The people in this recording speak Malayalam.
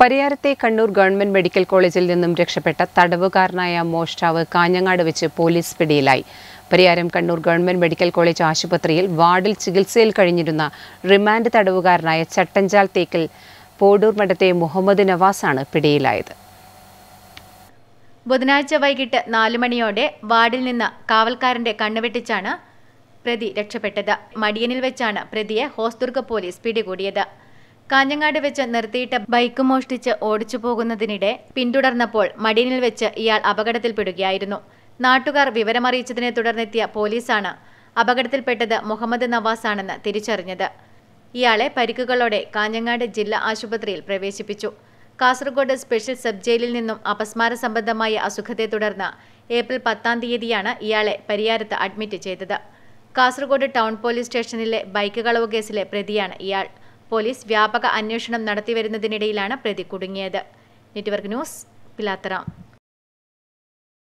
പരിയാരത്തെ കണ്ണൂർ ഗവൺമെന്റ് മെഡിക്കൽ കോളേജിൽ നിന്നും രക്ഷപ്പെട്ട തടവുകാരനായ മോഷ്ടാവ് കാഞ്ഞങ്ങാട് വെച്ച് പോലീസ് പിടിയിലായി Pariyaram Kannur government medical college ആശുപത്രിയിൽ വാർഡിൽ ചികിത്സയിൽ കഴിഞ്ഞിരുന്ന റിമാൻഡ് തടവുകാരനായ ചട്ടഞ്ചാൽ തേക്കിൽ പോടൂർ മഠത്തെ മുഹമ്മദ് നവാസാണ് പിടിയിലായത് ബുധനാഴ്ച വൈകിട്ട് നാലു മണിയോടെ വാർഡിൽ നിന്ന് കാവൽക്കാരന്റെ കണ്ണുവെട്ടിച്ചാണ് പ്രതി രക്ഷപ്പെട്ടത് മടിയനിൽ വെച്ചാണ് പ്രതിയെ ഹോസ്ദുർഗ പോലീസ് പിടികൂടിയത് കാഞ്ഞങ്ങാട് വെച്ച് നിർത്തിയിട്ട ബൈക്ക് മോഷ്ടിച്ച് ഓടിച്ചു പോകുന്നതിനിടെ പിന്തുടർന്നപ്പോൾ മടിയനിൽ വെച്ച് ഇയാൾ അപകടത്തിൽപ്പെടുകയായിരുന്നു നാട്ടുകാർ വിവരമറിയിച്ചതിനെ തുടർന്നെത്തിയ പോലീസാണ് അപകടത്തിൽപ്പെട്ടത് മുഹമ്മദ് നവാസാണെന്ന് തിരിച്ചറിഞ്ഞത് ഇയാളെ പരിക്കുകളോടെ കാഞ്ഞങ്ങാട് ജില്ലാ ആശുപത്രിയിൽ പ്രവേശിപ്പിച്ചു കാസർഗോഡ് സ്പെഷ്യൽ സബ് ജയിലിൽ നിന്നും അപസ്മാര സംബന്ധമായ അസുഖത്തെ തുടർന്ന് ഏപ്രിൽ പത്താം തീയതിയാണ് ഇയാളെ പരിയാരത്ത് അഡ്മിറ്റ് ചെയ്തത് കാസർഗോഡ് ടൗൺ പോലീസ് സ്റ്റേഷനിലെ ബൈക്ക് കളവ് കേസിലെ പ്രതിയാണ് ഇയാൾ പോലീസ് വ്യാപക അന്വേഷണം നടത്തിവരുന്നതിനിടയിലാണ് പ്രതി കുടുങ്ങിയത് നെറ്റ്വർക്ക് ന്യൂസ് പിലാത്തറ